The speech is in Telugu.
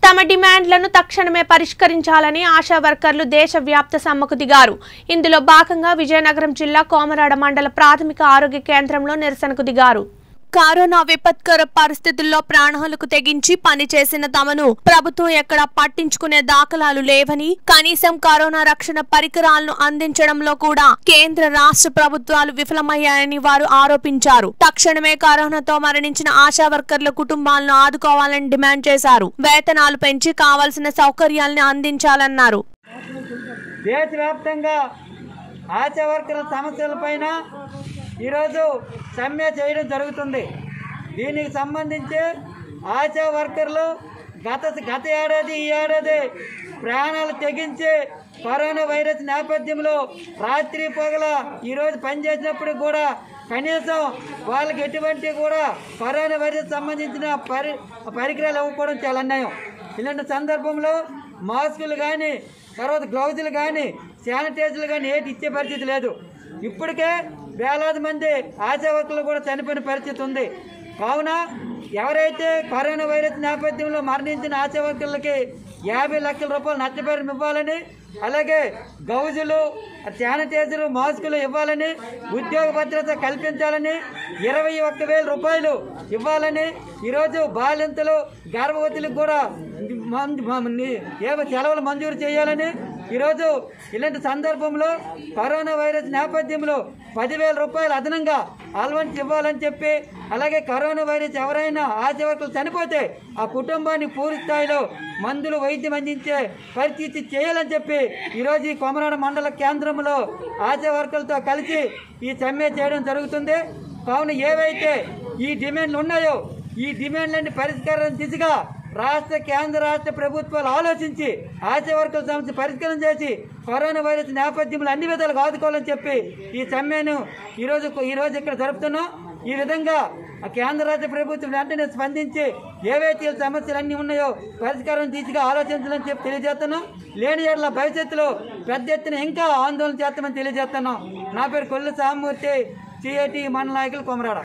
తమ డిమాండ్లను తక్షణమే పరిష్కరించాలని ఆశా వర్కర్లు దేశవ్యాప్త సమ్మకు దిగారు ఇందులో భాగంగా విజయనగరం జిల్లా కోమరాడ మండల ప్రాథమిక ఆరోగ్య కేంద్రంలో నిరసనకు దిగారు కరోనా విపత్కర పరిస్థితుల్లో ప్రాణాలకు తెగించి పనిచేసిన తమను ప్రభుత్వం ఎక్కడా పట్టించుకునే దాఖలాలు లేవని కనీసం కరోనా రక్షణ పరికరాలను అందించడంలో కూడా కేంద్ర రాష్ట్ర ప్రభుత్వాలు విఫలమయ్యాయని వారు ఆరోపించారు తక్షణమే కరోనాతో మరణించిన ఆశా వర్కర్ల కుటుంబాలను ఆదుకోవాలని డిమాండ్ చేశారు వేతనాలు పెంచి కావాల్సిన సౌకర్యాలను అందించాలన్నారు దేశవ్యాప్తంగా ఆశా వర్కర్ల సమస్యలపైన ఈరోజు సమ్మె చేయడం జరుగుతుంది దీనికి సంబంధించి ఆశా వర్కర్లు గత గత ఏడాది ఈ ఏడాది ప్రాణాలు తెగించి కరోనా వైరస్ నేపథ్యంలో రాత్రి పగల ఈరోజు పనిచేసినప్పుడు కూడా కనీసం వాళ్ళకి ఎటువంటి కూడా కరోనా వైరస్ సంబంధించిన పరి పరికరాలు ఇవ్వకపోవడం చాలా అన్యాయం ఇలాంటి సందర్భంలో మాస్కులు కానీ తర్వాత గ్లౌజులు కానీ శానిటైజర్లు కానీ ఏటి ఇచ్చే పరిస్థితి లేదు ఇప్పటికే వేలాది మంది ఆశా వర్కర్లు కూడా చనిపోయిన పరిస్థితి ఉంది కావున ఎవరైతే కరోనా వైరస్ నేపథ్యంలో మరణించిన ఆశా వర్కర్లకి యాభై లక్షల రూపాయలు నష్టపరిహారం ఇవ్వాలని అలాగే గౌజులు శానిటైజర్ మాస్కులు ఇవ్వాలని ఉద్యోగ భద్రత కల్పించాలని ఇరవై ఒక్క వేల రూపాయలు ఇవ్వాలని ఈరోజు బాలింతలు గర్భవతులకు కూడా మంజు- మ- ని- ఏవో సెలవులు మంజూరు చేయాలని ఈరోజు ఇలాంటి సందర్భంలో కరోనా వైరస్ నేపథ్యంలో పదివేల రూపాయలు అదనంగా అలవెన్స్ ఇవ్వాలని చెప్పి అలాగే కరోనా వైరస్ ఎవరైనా ఆశా వర్కర్లు చనిపోతే ఆ కుటుంబాన్ని పూర్తి స్థాయిలో మందులు వైద్యం అందించే పరిస్థితి చేయాలని చెప్పి ఈరోజు ఈ కొమరాడ మండల కేంద్రంలో ఆశా వర్కర్లతో కలిసి ఈ సమ్మె చేయడం జరుగుతుంది కావున ఏవైతే ఈ డిమాండ్లు ఉన్నాయో ఈ డిమాండ్లన్నీ పరిష్కారం దిశగా రాష్ట్ర కేంద్ర రాష్ట్ర ప్రభుత్వాలు ఆలోచించి ఆశా వర్గాల సమస్య పరిష్కారం చేసి కరోనా వైరస్ నేపథ్యంలో అన్ని విధాలుగా ఆదుకోవాలని చెప్పి ఈ సమ్మెను ఈరోజు ఈరోజు ఇక్కడ జరుపుతున్నాం ఈ విధంగా ఆ కేంద్ర రాష్ట్ర ప్రభుత్వం వెంటనే స్పందించి ఏవైతే ఈ సమస్యలు అన్నీ ఉన్నాయో పరిష్కారం దిశగా ఆలోచించాలని చెప్పి తెలియజేస్తున్నాం లేని ఏళ్ళ భవిష్యత్తులో పెద్ద ఎత్తున ఇంకా ఆందోళన చేస్తామని తెలియజేస్తున్నాం నా పేరు కొల్లు సామూర్తి సిఐటి మండల నాయకులు కొమరాడ